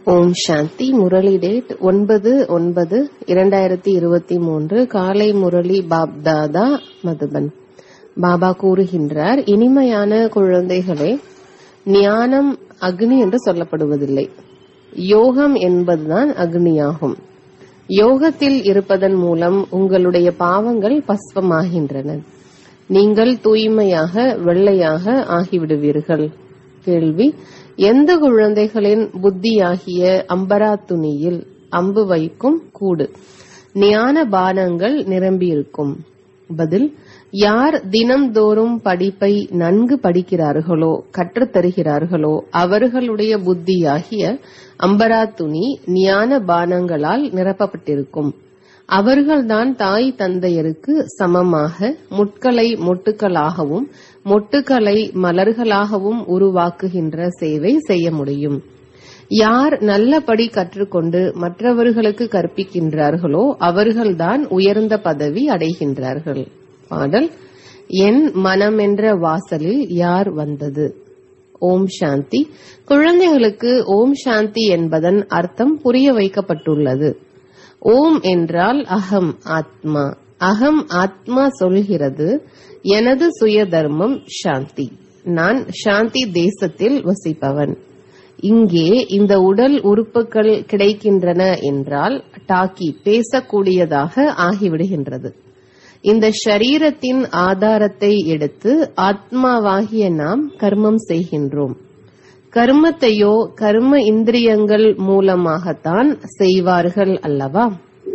ஓம் சாந்தி Murali date ஒன்பது ஒன்பது இரண்டாயிரத்தி இருபத்தி மூன்று காலை முரளி பாப்தாதா மதுபன் பாபா கூறுகின்றார் இனிமையான குழந்தைகளே ஞானம் அக்னி என்று சொல்லப்படுவதில்லை யோகம் என்பதுதான் அக்னியாகும் யோகத்தில் இருப்பதன் மூலம் உங்களுடைய பாவங்கள் பஸ்பமாகின்றன நீங்கள் தூய்மையாக வெள்ளையாக ஆகிவிடுவீர்கள் கேள்வி எந்த குழந்தைகளின் புத்தியாகிய அம்பரா துணியில் அம்பு வைக்கும் கூடு ஞான பானங்கள் நிரம்பியிருக்கும் பதில் யார் தினம்தோறும் படிப்பை நன்கு படிக்கிறார்களோ கற்றுத்தருகிறார்களோ அவர்களுடைய புத்தியாகிய அம்பரா துணி ஞான பானங்களால் நிரப்பப்பட்டிருக்கும் அவர்கள்தான் தாய் தந்தையருக்கு சமமாக முட்களை மொட்டுக்களாகவும் மொட்டுக்களை மலர்களாகவும் உருவாக்குகின்ற சேவை செய்ய முடியும் யார் நல்லபடி கற்றுக்கொண்டு மற்றவர்களுக்கு கற்பிக்கின்றார்களோ அவர்கள்தான் உயர்ந்த பதவி அடைகின்றார்கள் பாடல் என் மனம் என்ற வாசலில் யார் வந்தது ஓம் சாந்தி குழந்தைகளுக்கு ஓம் சாந்தி என்பதன் அர்த்தம் புரிய வைக்கப்பட்டுள்ளது ஓம் என்றால் அகம் ஆத்மா அகம் ஆத்மா சொல்கிறது எனது சுய தர்மம் சாந்தி நான் சாந்தி தேசத்தில் வசிப்பவன் இங்கே இந்த உடல் உறுப்புகள் கிடைக்கின்றன என்றால் டாக்கி பேசக்கூடியதாக ஆகிவிடுகின்றது இந்த ஷரீரத்தின் ஆதாரத்தை எடுத்து ஆத்மாவாகிய நாம் கர்மம் செய்கின்றோம் கர்மத்தையோ கர்ம இந்திரியங்கள் மூலமாகத்தான் செய்வார்கள் அல்லவா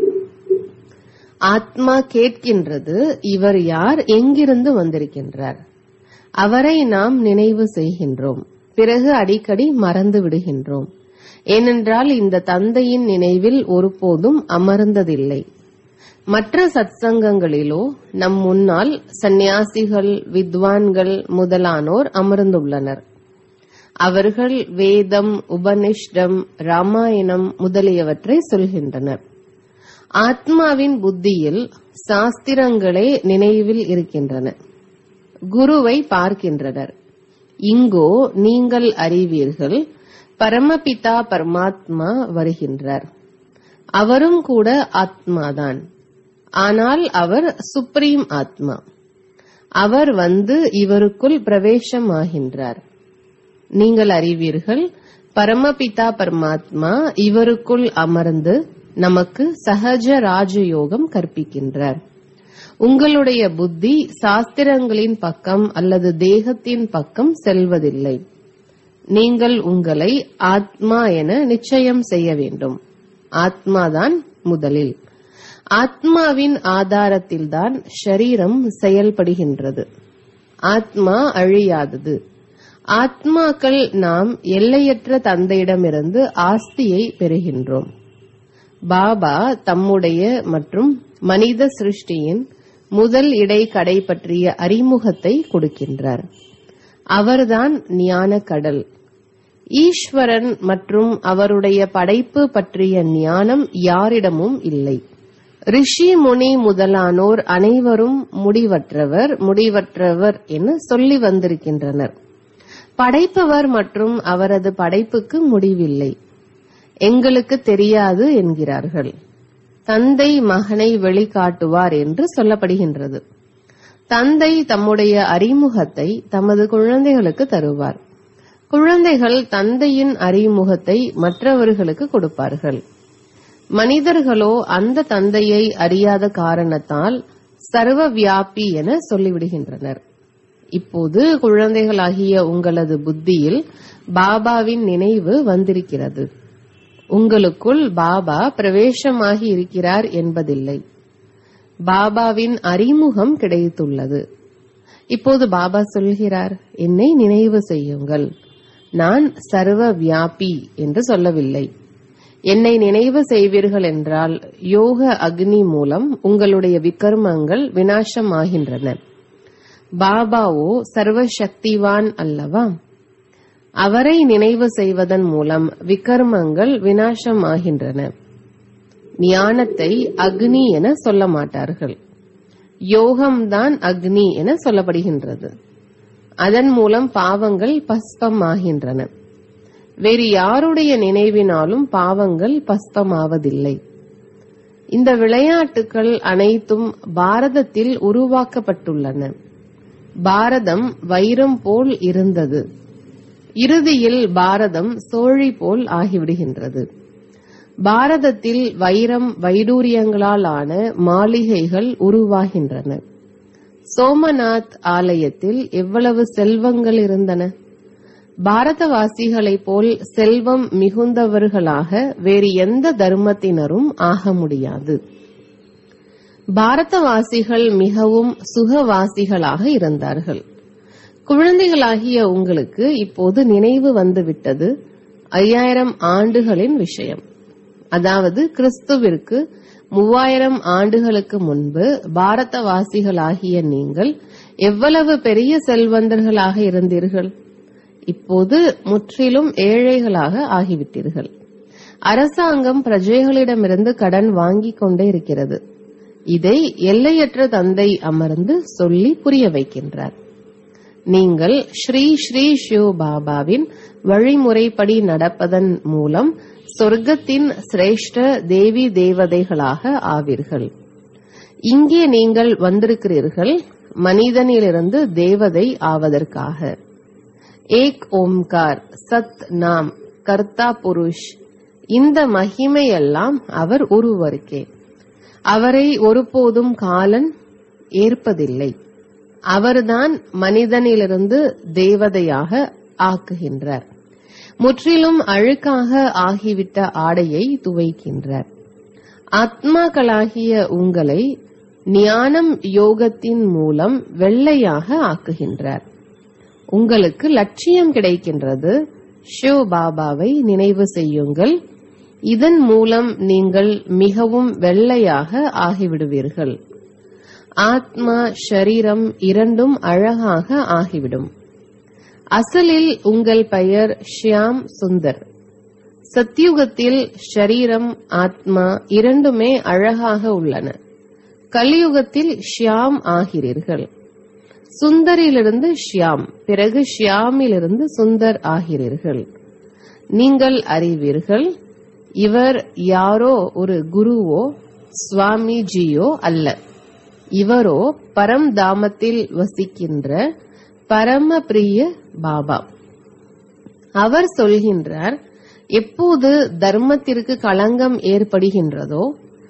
ஆத்மா கேட்கின்றது இவர் யார் எங்கிருந்து வந்திருக்கின்றார் அவரை நாம் நினைவு செய்கின்றோம் பிறகு அடிக்கடி மறந்து விடுகின்றோம் ஏனென்றால் இந்த தந்தையின் நினைவில் ஒருபோதும் அமர்ந்ததில்லை மற்ற சத்சங்கங்களிலோ நம் முன்னால் சந்நியாசிகள் வித்வான்கள் முதலானோர் அமர்ந்துள்ளனர் அவர்கள் வேதம் உபனிஷ்டம் ராமாயணம் முதலியவற்றை சொல்கின்றனர் ஆத்மாவின் புத்தியில் சாஸ்திரங்களே நினைவில் இருக்கின்றன குருவை பார்க்கின்றனர் இங்கோ நீங்கள் அறிவீர்கள் பரமபிதா பரமாத்மா வருகின்றார் அவரும் கூட ஆத்மாதான் ஆனால் அவர் சுப்ரீம் ஆத்மா அவர் வந்து இவருக்குள் பிரவேசமாகின்றார் நீங்கள் அறிவீர்கள் பரமபிதா பரமாத்மா இவருக்குள் அமர்ந்து நமக்கு சகஜ ராஜயோகம் கற்பிக்கின்றார் உங்களுடைய புத்தி சாஸ்திரங்களின் பக்கம் அல்லது தேகத்தின் பக்கம் செல்வதில்லை நீங்கள் உங்களை ஆத்மா என நிச்சயம் செய்ய வேண்டும் ஆத்மாதான் முதலில் ஆத்மாவின் ஆதாரத்தில்தான் ஷரீரம் செயல்படுகின்றது ஆத்மா அழியாதது ஆத்மாக்கள் நாம் எல்லையற்ற தந்தையிடமிருந்து ஆஸ்தியை பெறுகின்றோம் பாபா தம்முடைய மற்றும் மனித சிருஷ்டியின் முதல் இடைக்கடை பற்றிய அறிமுகத்தை கொடுக்கின்றார் அவர்தான் ஞான கடல் ஈஸ்வரன் மற்றும் அவருடைய படைப்பு பற்றிய ஞானம் யாரிடமும் இல்லை ரிஷி முனி முதலானோர் அனைவரும் முடிவற்றவர் முடிவற்றவர் என சொல்லி வந்திருக்கின்றனர் படைப்பவர் மற்றும் அவரது படைப்புக்கு முடிவில்லை எங்களுக்கு தெரியாது என்கிறார்கள் தந்தை மகனை வெளிக்காட்டுவார் என்று சொல்லப்படுகின்றது தந்தை தம்முடைய அறிமுகத்தை தமது குழந்தைகளுக்கு தருவார் குழந்தைகள் தந்தையின் அறிமுகத்தை மற்றவர்களுக்கு கொடுப்பார்கள் மனிதர்களோ அந்த தந்தையை அறியாத காரணத்தால் சர்வ வியாபி என சொல்லிவிடுகின்றனர் இப்போது குழந்தைகளாகிய உங்களது புத்தியில் பாபாவின் நினைவு வந்திருக்கிறது உங்களுக்குள் பாபா பிரவேசமாகி இருக்கிறார் என்பதில்லை பாபாவின் அறிமுகம் கிடைத்துள்ளது இப்போது பாபா சொல்கிறார் என்னை நினைவு செய்யுங்கள் நான் சர்வ வியாபி என்று சொல்லவில்லை என்னை நினைவு செய்வீர்கள் என்றால் யோக அக்னி மூலம் உங்களுடைய விக்கர்மங்கள் வினாசமாகின்றன பாபாவோ சர்வ சக்திவான் அல்லவா அவரை நினைவு செய்வதன் மூலம் விக்கர்மங்கள் வினாசமாகின்றன ஞானத்தை அக்னி என சொல்ல மாட்டார்கள் யோகம்தான் அக்னி என சொல்லப்படுகின்றது அதன் மூலம் பாவங்கள் பஸ்பமாகின்றன வேறு யாருடைய நினைவினாலும் பாவங்கள் பஸ்பமாவதில்லை இந்த விளையாட்டுகள் அனைத்தும் பாரதத்தில் உருவாக்கப்பட்டுள்ளன பாரதம் வைரம் போல் இருந்தது இறுதியில் பாரதம் சோழி போல் ஆகிவிடுகின்றது பாரதத்தில் வைரம் வைடூரியங்களால் ஆன மாளிகைகள் உருவாகின்றன சோமநாத் ஆலயத்தில் எவ்வளவு செல்வங்கள் இருந்தன பாரதவாசிகளைப் போல் செல்வம் மிகுந்தவர்களாக வேறு எந்த தர்மத்தினரும் ஆக முடியாது பாரதவாசிகள் மிகவும் சுகவாசிகளாக இருந்தார்கள் குழந்தைகளாகிய உங்களுக்கு இப்போது நினைவு வந்துவிட்டது ஐயாயிரம் ஆண்டுகளின் விஷயம் அதாவது கிறிஸ்துவிற்கு மூவாயிரம் ஆண்டுகளுக்கு முன்பு பாரதவாசிகளாகிய நீங்கள் எவ்வளவு பெரிய செல்வந்தர்களாக இருந்தீர்கள் இப்போது முற்றிலும் ஏழைகளாக ஆகிவிட்டீர்கள் அரசாங்கம் பிரஜைகளிடமிருந்து கடன் வாங்கிக் கொண்டே இருக்கிறது இதை எல்லையற்ற தந்தை அமர்ந்து சொல்லி புரிய வைக்கின்றார் நீங்கள் ஸ்ரீ ஸ்ரீ ஷிவ பாபாவின் வழிமுறைப்படி நடப்பதன் மூலம் சொர்க்கத்தின் சிரேஷ்ட தேவி தேவதைகளாக ஆவீர்கள் இங்கே நீங்கள் வந்திருக்கிறீர்கள் மனிதனிலிருந்து தேவதை ஆவதற்காக ஏக் ஓம்கார் சத் நாம் கர்த்தா புருஷ் இந்த மகிமையெல்லாம் அவர் ஒருவருக்கே அவரை ஒருபோதும் காலன் ஏற்பதில்லை அவர்தான் மனிதனிலிருந்து தேவதையாக ஆக்குகின்றார் முற்றிலும் அழுக்காக ஆகிவிட்ட ஆடையை துவைக்கின்றார் ஆத்மாக்களாகிய உங்களை ஞானம் யோகத்தின் மூலம் வெள்ளையாக ஆக்குகின்றார் உங்களுக்கு லட்சியம் கிடைக்கின்றது ஷிவ் பாபாவை நினைவு செய்யுங்கள் இதன் மூலம் நீங்கள் மிகவும் வெள்ளையாக ஆகிவிடுவீர்கள் ஆத்மா ஷரீரம் இரண்டும் அழகாக ஆகிவிடும் அசலில் உங்கள் பெயர் ஷியாம் சுந்தர் சத்யுகத்தில் ஷரீரம் ஆத்மா இரண்டுமே அழகாக உள்ளன கலியுகத்தில் ஷியாம் ஆகிறீர்கள் சுந்தரிலிருந்து ஷியாம் பிறகு ஷியாமிலிருந்து சுந்தர் ஆகிறீர்கள் நீங்கள் அறிவீர்கள் இவர் யாரோ ஒரு குருவோ சுவாமிஜியோ அல்ல இவரோ பரம்தாமத்தில் வசிக்கின்ற பரமபிரிய பாபா அவர் சொல்கின்றார் எப்போது தர்மத்திற்கு களங்கம் ஏற்படுகின்றதோ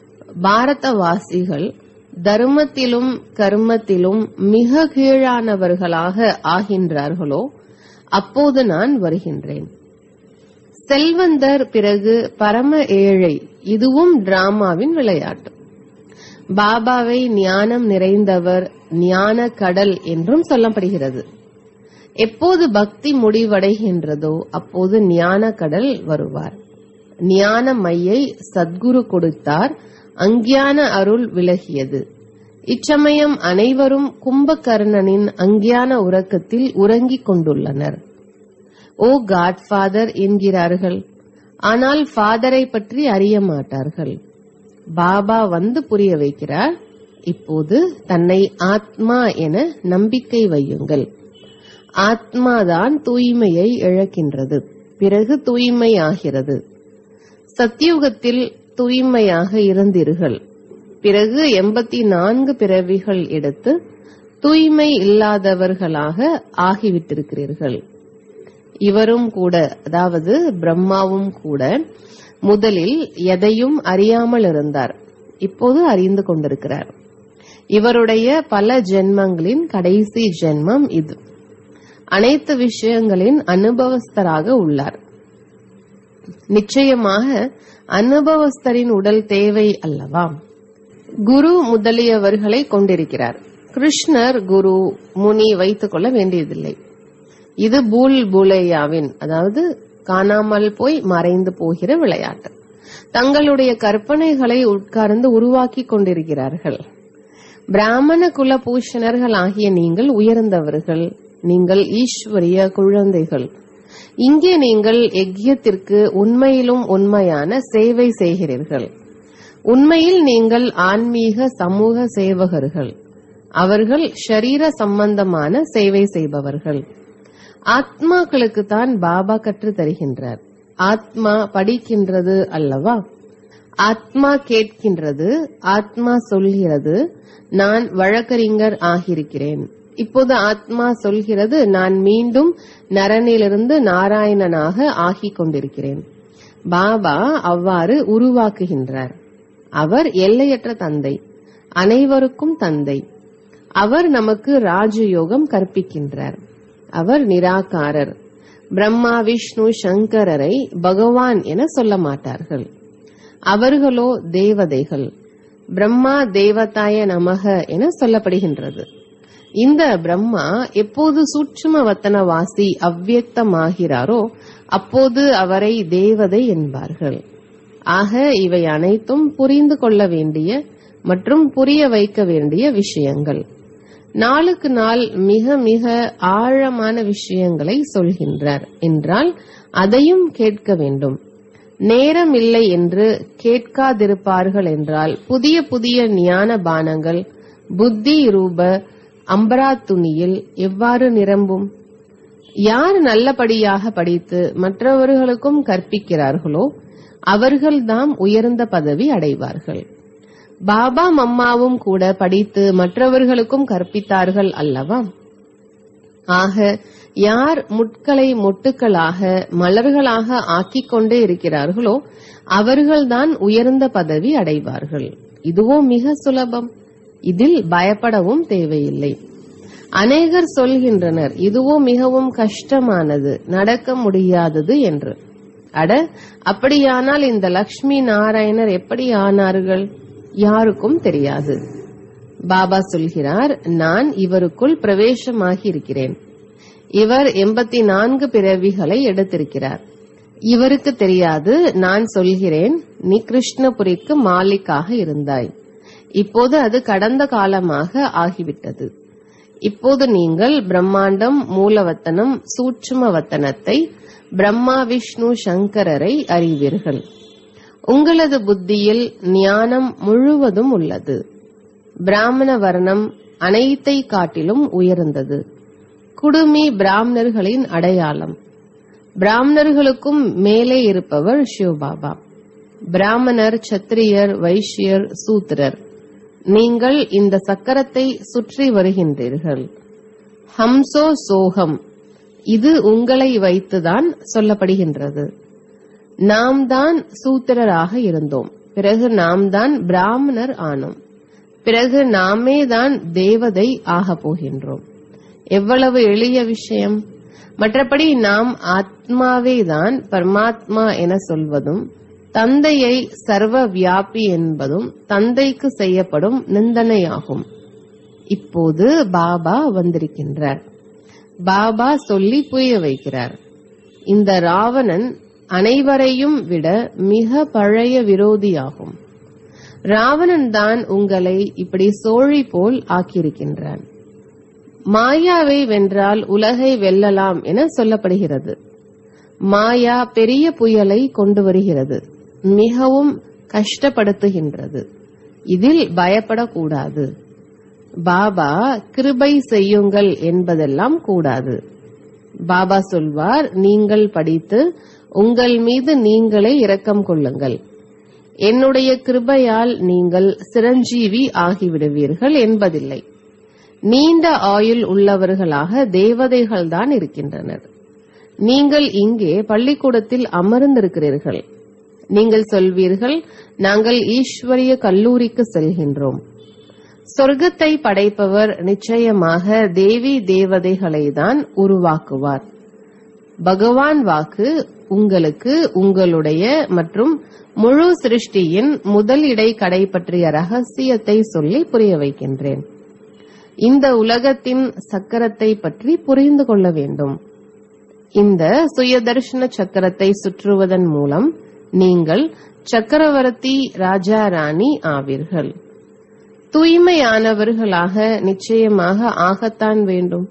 பாரதவாசிகள் தர்மத்திலும் கர்மத்திலும் மிக கீழானவர்களாக ஆகின்றார்களோ அப்போது நான் வருகின்றேன் செல்வந்தர் பிறகு பரம ஏழை இதுவும் டிராமாவின் விளையாட்டு பாபாவை ஞானம் நிறைந்தவர் ஞான கடல் என்றும் சொல்லப்படுகிறது எப்போது பக்தி முடிவடைகின்றதோ அப்போது ஞான கடல் வருவார் ஞான மையை சத்குரு கொடுத்தார் அஞ்ஞான அருள் விலகியது இச்சமயம் அனைவரும் கும்பகர்ணனின் அஞ்ஞான உறக்கத்தில் உறங்கிக் கொண்டுள்ளனர் ஓ காட்ஃபாதர் என்கிறார்கள் ஆனால் ஃபாதரை பற்றி அறிய மாட்டார்கள் பாபா வந்து புரிய வைக்கிறார் இப்போது தன்னை ஆத்மா என நம்பிக்கை வையுங்கள் ஆத்மாதான் தூய்மையை இழக்கின்றது பிறகு தூய்மையாகிறது சத்தியுகத்தில் தூய்மையாக இருந்தீர்கள் பிறகு எண்பத்தி நான்கு பிறவிகள் எடுத்து தூய்மை இல்லாதவர்களாக ஆகிவிட்டிருக்கிறீர்கள் இவரும் கூட அதாவது பிரம்மாவும் கூட முதலில் எதையும் அறியாமல் இருந்தார் இப்போது அறிந்து கொண்டிருக்கிறார் இவருடைய பல ஜென்மங்களின் கடைசி ஜென்மம் இது அனைத்து விஷயங்களின் அனுபவஸ்தராக உள்ளார் நிச்சயமாக அனுபவஸ்தரின் உடல் தேவை அல்லவா குரு முதலியவர்களை கொண்டிருக்கிறார் கிருஷ்ணர் குரு முனி வைத்துக் கொள்ள வேண்டியதில்லை இது பூல் பூலேயாவின் அதாவது காணாமல் போய் மறைந்து போகிற விளையாட்டு தங்களுடைய கற்பனைகளை உட்கார்ந்து உருவாக்கி கொண்டிருக்கிறார்கள் பிராமண குல பூஷணர்கள் ஆகிய நீங்கள் உயர்ந்தவர்கள் நீங்கள் ஈஸ்வரிய குழந்தைகள் இங்கே நீங்கள் யஜ்யத்திற்கு உண்மையிலும் உண்மையான சேவை செய்கிறீர்கள் உண்மையில் நீங்கள் ஆன்மீக சமூக சேவகர்கள் அவர்கள் ஷரீர சம்பந்தமான சேவை செய்பவர்கள் ஆத்மாக்களுக்கு தான் பாபா கற்று தருகின்றார் ஆத்மா படிக்கின்றது அல்லவா ஆத்மா கேட்கின்றது ஆத்மா சொல்கிறது நான் வழக்கறிஞர் ஆகியிருக்கிறேன் இப்போது ஆத்மா சொல்கிறது நான் மீண்டும் நரனிலிருந்து நாராயணனாக ஆகிக் கொண்டிருக்கிறேன் பாபா அவ்வாறு உருவாக்குகின்றார் அவர் எல்லையற்ற தந்தை அனைவருக்கும் தந்தை அவர் நமக்கு ராஜயோகம் கற்பிக்கின்றார் அவர் நிராகாரர் பிரம்மா விஷ்ணு சங்கரரை பகவான் என சொல்ல மாட்டார்கள் அவர்களோ தேவதைகள் பிரம்மா தேவதாய நமக என சொல்லப்படுகின்றது இந்த பிரம்மா எப்போது சூட்சும வத்தனவாசி அவ்வியக்தமாகிறாரோ அப்போது அவரை தேவதை என்பார்கள் ஆக இவை அனைத்தும் புரிந்து கொள்ள வேண்டிய மற்றும் புரிய வைக்க வேண்டிய விஷயங்கள் நாளுக்கு நாள் மிக மிக ஆழமான விஷயங்களை சொல்கின்றார் என்றால் அதையும் கேட்க வேண்டும் நேரம் இல்லை என்று கேட்காதிருப்பார்கள் என்றால் புதிய புதிய ஞான பானங்கள் புத்தி ரூப அம்பரா துணியில் எவ்வாறு நிரம்பும் யார் நல்லபடியாக படித்து மற்றவர்களுக்கும் கற்பிக்கிறார்களோ அவர்கள்தாம் உயர்ந்த பதவி அடைவார்கள் பாபா மம்மாவும் கூட படித்து மற்றவர்களுக்கும் கற்பித்தார்கள் அல்லவா ஆக யார் முட்களை மொட்டுக்களாக மலர்களாக ஆக்கிக் கொண்டே இருக்கிறார்களோ அவர்கள்தான் உயர்ந்த பதவி அடைவார்கள் இதுவோ மிக சுலபம் இதில் பயப்படவும் தேவையில்லை அநேகர் சொல்கின்றனர் இதுவோ மிகவும் கஷ்டமானது நடக்க முடியாதது என்று அட அப்படியானால் இந்த லக்ஷ்மி நாராயணர் எப்படி ஆனார்கள் யாருக்கும் தெரியாது பாபா சொல்கிறார் நான் இவருக்குள் பிரவேசமாகி இருக்கிறேன் இவர் எண்பத்தி நான்கு பிறவிகளை எடுத்திருக்கிறார் இவருக்கு தெரியாது நான் சொல்கிறேன் நீ கிருஷ்ணபுரிக்கு மாலிக்காக இருந்தாய் இப்போது அது கடந்த காலமாக ஆகிவிட்டது இப்போது நீங்கள் பிரம்மாண்டம் மூலவத்தனம் சூட்சும வத்தனத்தை பிரம்மா விஷ்ணு சங்கரரை அறிவீர்கள் உங்களது புத்தியில் ஞானம் முழுவதும் உள்ளது பிராமண வர்ணம் அனைத்தை காட்டிலும் உயர்ந்தது குடுமி பிராமணர்களின் அடையாளம் பிராமணர்களுக்கும் மேலே இருப்பவர் சிவபாபா பிராமணர் சத்திரியர் வைஷ்யர் சூத்திரர் நீங்கள் இந்த சக்கரத்தை சுற்றி வருகின்றீர்கள் ஹம்சோ சோகம் இது உங்களை வைத்துதான் சொல்லப்படுகின்றது நாம் தான் சூத்திரராக இருந்தோம் பிறகு நாம் தான் பிராமணர் ஆனோம் பிறகு நாமே தான் தேவதை ஆகப் போகின்றோம் எவ்வளவு எளிய விஷயம் மற்றபடி நாம் ஆத்மாவே தான் பரமாத்மா என சொல்வதும் தந்தையை சர்வ வியாபி என்பதும் தந்தைக்கு செய்யப்படும் நிந்தனையாகும் இப்போது பாபா வந்திருக்கின்றார் பாபா சொல்லி புரிய வைக்கிறார் இந்த ராவணன் அனைவரையும் விட மிக பழைய விரோதியாகும் ராவணன் தான் உங்களை இப்படி சோழி போல் ஆக்கியிருக்கின்றான் மாயாவை வென்றால் உலகை வெல்லலாம் என சொல்லப்படுகிறது மாயா பெரிய புயலை கொண்டு வருகிறது மிகவும் கஷ்டப்படுத்துகின்றது இதில் பயப்படக்கூடாது பாபா கிருபை செய்யுங்கள் என்பதெல்லாம் கூடாது பாபா சொல்வார் நீங்கள் படித்து உங்கள் மீது நீங்களே இரக்கம் கொள்ளுங்கள் என்னுடைய கிருபையால் நீங்கள் சிரஞ்சீவி ஆகிவிடுவீர்கள் என்பதில்லை நீண்ட ஆயுள் உள்ளவர்களாக தேவதைகள்தான் இருக்கின்றனர் நீங்கள் இங்கே பள்ளிக்கூடத்தில் அமர்ந்திருக்கிறீர்கள் நீங்கள் சொல்வீர்கள் நாங்கள் ஈஸ்வரிய கல்லூரிக்கு செல்கின்றோம் சொர்க்கத்தை படைப்பவர் நிச்சயமாக தேவி தேவதைகளை தான் உருவாக்குவார் பகவான் வாக்கு உங்களுக்கு உங்களுடைய மற்றும் முழு சிருஷ்டியின் முதல் இடை கடை பற்றிய ரகசியத்தை சொல்லி புரிய வைக்கின்றேன் இந்த உலகத்தின் சக்கரத்தை பற்றி புரிந்து கொள்ள வேண்டும் இந்த சுயதர்ஷன சக்கரத்தை சுற்றுவதன் மூலம் நீங்கள் சக்கரவர்த்தி ராஜா ராணி ஆவீர்கள் தூய்மையானவர்களாக நிச்சயமாக ஆகத்தான் வேண்டும்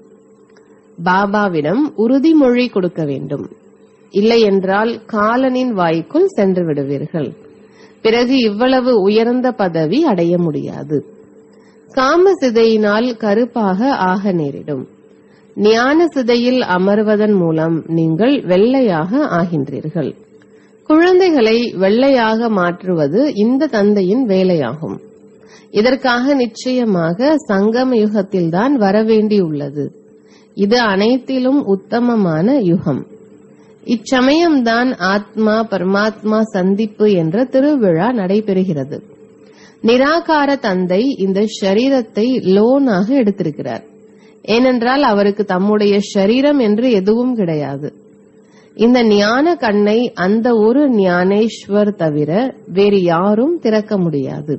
பாபாவிடம் உறுதிமொழி கொடுக்க வேண்டும் இல்லையென்றால் காலனின் வாய்க்குள் சென்று விடுவீர்கள் பிறகு இவ்வளவு உயர்ந்த பதவி அடைய முடியாது காம சிதையினால் கருப்பாக ஆக நேரிடும் ஞான சிதையில் அமர்வதன் மூலம் நீங்கள் வெள்ளையாக ஆகின்றீர்கள் குழந்தைகளை வெள்ளையாக மாற்றுவது இந்த தந்தையின் வேலையாகும் இதற்காக நிச்சயமாக சங்கம யுகத்தில்தான் வரவேண்டியுள்ளது இது அனைத்திலும் உத்தமமான யுகம் இச்சமயம்தான் ஆத்மா பரமாத்மா சந்திப்பு என்ற திருவிழா நடைபெறுகிறது நிராகார தந்தை இந்த ஷரீரத்தை லோனாக எடுத்திருக்கிறார் ஏனென்றால் அவருக்கு தம்முடைய ஷரீரம் என்று எதுவும் கிடையாது இந்த ஞான கண்ணை அந்த ஒரு ஞானேஸ்வர் தவிர வேறு யாரும் திறக்க முடியாது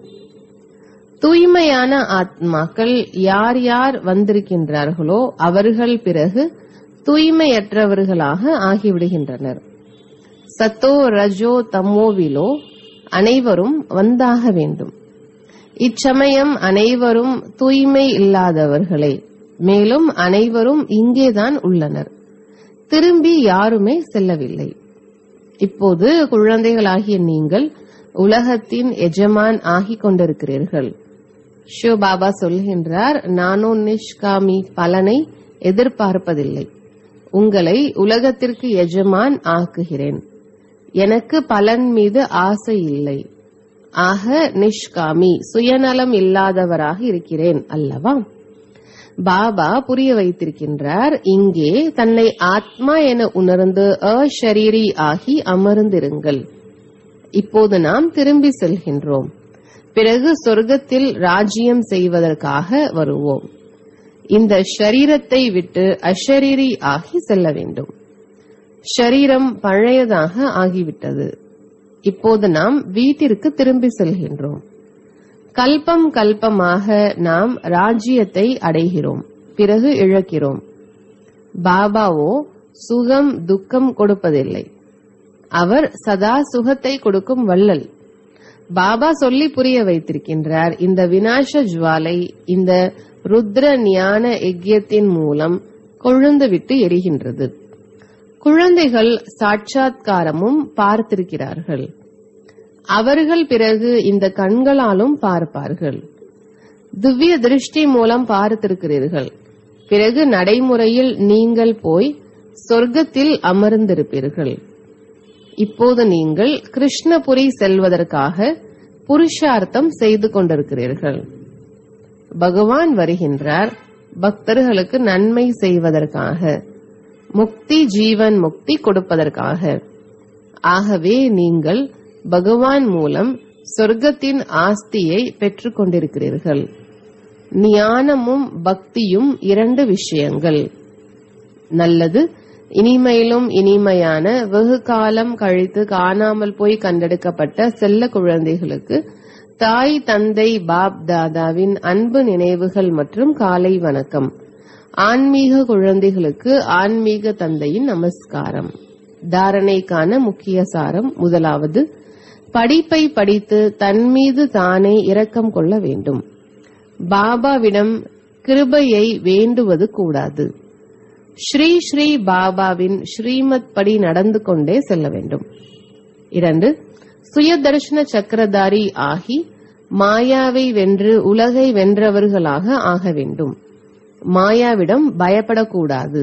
தூய்மையான ஆத்மாக்கள் யார் யார் வந்திருக்கின்றார்களோ அவர்கள் பிறகு தூய்மையற்றவர்களாக ஆகிவிடுகின்றனர் சத்தோ ரஜோ தம்மோவிலோ அனைவரும் வந்தாக வேண்டும் இச்சமயம் அனைவரும் தூய்மை இல்லாதவர்களே மேலும் அனைவரும் இங்கேதான் உள்ளனர் திரும்பி யாருமே செல்லவில்லை இப்போது குழந்தைகளாகிய நீங்கள் உலகத்தின் எஜமான் ஆகிக் கொண்டிருக்கிறீர்கள் ஷிவ பாபா சொல்கின்றார் நானோ நிஷ்காமி பலனை எதிர்பார்ப்பதில்லை உங்களை உலகத்திற்கு எஜமான் ஆக்குகிறேன் எனக்கு பலன் மீது ஆசை இல்லை ஆக நிஷ்காமி சுயநலம் இல்லாதவராக இருக்கிறேன் அல்லவா பாபா புரிய வைத்திருக்கின்றார் இங்கே தன்னை ஆத்மா என உணர்ந்து அஷரீரி ஆகி அமர்ந்திருங்கள் இப்போது நாம் திரும்பி செல்கின்றோம் பிறகு சொர்க்கத்தில் ராஜ்யம் செய்வதற்காக வருவோம் இந்த ஷரீரத்தை விட்டு அஷரீரி ஆகி செல்ல வேண்டும் ஷரீரம் பழையதாக ஆகிவிட்டது இப்போது நாம் வீட்டிற்கு திரும்பி செல்கின்றோம் கல்பம் கல்பமாக நாம் ராஜ்யத்தை அடைகிறோம் பிறகு இழக்கிறோம் பாபாவோ சுகம் துக்கம் கொடுப்பதில்லை அவர் சதா சுகத்தை கொடுக்கும் வள்ளல் பாபா சொல்லி புரிய வைத்திருக்கின்றார் இந்த வினாச ஜுவாலை இந்த ருத்ர ஞான யஜ்யத்தின் மூலம் கொழுந்து விட்டு எரிகின்றது குழந்தைகள் சாட்சாத்காரமும் பார்த்திருக்கிறார்கள் அவர்கள் பிறகு இந்த கண்களாலும் பார்ப்பார்கள் திவ்ய திருஷ்டி மூலம் பார்த்திருக்கிறீர்கள் பிறகு நடைமுறையில் நீங்கள் போய் சொர்க்கத்தில் அமர்ந்திருப்பீர்கள் இப்போது நீங்கள் கிருஷ்ணபுரி செல்வதற்காக புருஷார்த்தம் செய்து கொண்டிருக்கிறீர்கள் பகவான் வருகின்றார் பக்தர்களுக்கு நன்மை செய்வதற்காக முக்தி ஜீவன் முக்தி கொடுப்பதற்காக ஆகவே நீங்கள் பகவான் மூலம் சொர்க்கத்தின் ஆஸ்தியை பெற்றுக் கொண்டிருக்கிறீர்கள் ஞானமும் பக்தியும் இரண்டு விஷயங்கள் நல்லது இனிமையிலும் இனிமையான வெகு காலம் கழித்து காணாமல் போய் கண்டெடுக்கப்பட்ட செல்ல குழந்தைகளுக்கு தாய் தந்தை பாப் தாதாவின் அன்பு நினைவுகள் மற்றும் காலை வணக்கம் ஆன்மீக குழந்தைகளுக்கு ஆன்மீக தந்தையின் நமஸ்காரம் தாரணைக்கான முக்கிய சாரம் முதலாவது படிப்பை படித்து தன் மீது தானே இரக்கம் கொள்ள வேண்டும் பாபாவிடம் கிருபையை வேண்டுவது கூடாது ஸ்ரீ ஸ்ரீ பாபாவின் ஸ்ரீமத் படி நடந்து கொண்டே செல்ல வேண்டும் இரண்டு சுயதர்ஷன சக்கரதாரி ஆகி மாயாவை வென்று உலகை வென்றவர்களாக ஆக வேண்டும் மாயாவிடம் பயப்படக்கூடாது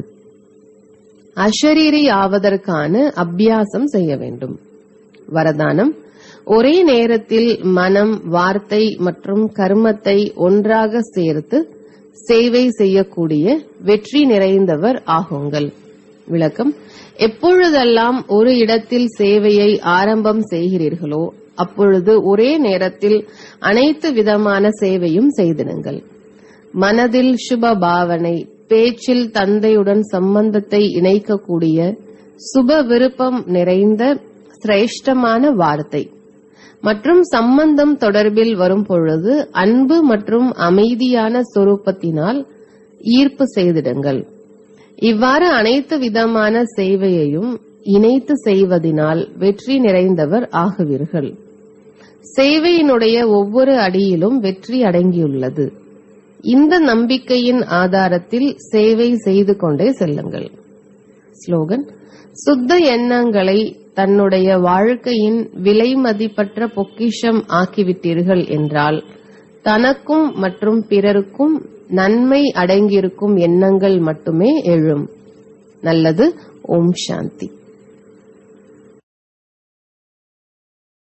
அஷரீரி ஆவதற்கான அபியாசம் செய்ய வேண்டும் வரதானம் ஒரே நேரத்தில் மனம் வார்த்தை மற்றும் கர்மத்தை ஒன்றாக சேர்த்து சேவை செய்யக்கூடிய வெற்றி நிறைந்தவர் ஆகுங்கள் விளக்கம் எப்பொழுதெல்லாம் ஒரு இடத்தில் சேவையை ஆரம்பம் செய்கிறீர்களோ அப்பொழுது ஒரே நேரத்தில் அனைத்து விதமான சேவையும் செய்திடுங்கள் மனதில் சுப பாவனை பேச்சில் தந்தையுடன் சம்பந்தத்தை இணைக்கக்கூடிய சுப விருப்பம் நிறைந்த சிரேஷ்டமான வார்த்தை மற்றும் சம்பந்தம் தொடர்பில் வரும் பொழுது அன்பு மற்றும் அமைதியான சொரூபத்தினால் ஈர்ப்பு செய்திடுங்கள் இவ்வாறு அனைத்து விதமான சேவையையும் இணைத்து செய்வதினால் வெற்றி நிறைந்தவர் ஆகுவீர்கள் சேவையினுடைய ஒவ்வொரு அடியிலும் வெற்றி அடங்கியுள்ளது இந்த நம்பிக்கையின் ஆதாரத்தில் சேவை செய்து கொண்டே செல்லுங்கள் ஸ்லோகன் சுத்த எண்ணங்களை தன்னுடைய வாழ்க்கையின் விலை மதிப்பற்ற பொக்கிஷம் ஆக்கிவிட்டீர்கள் என்றால் தனக்கும் மற்றும் பிறருக்கும் நன்மை அடங்கியிருக்கும் எண்ணங்கள் மட்டுமே எழும் நல்லது ஓம் சாந்தி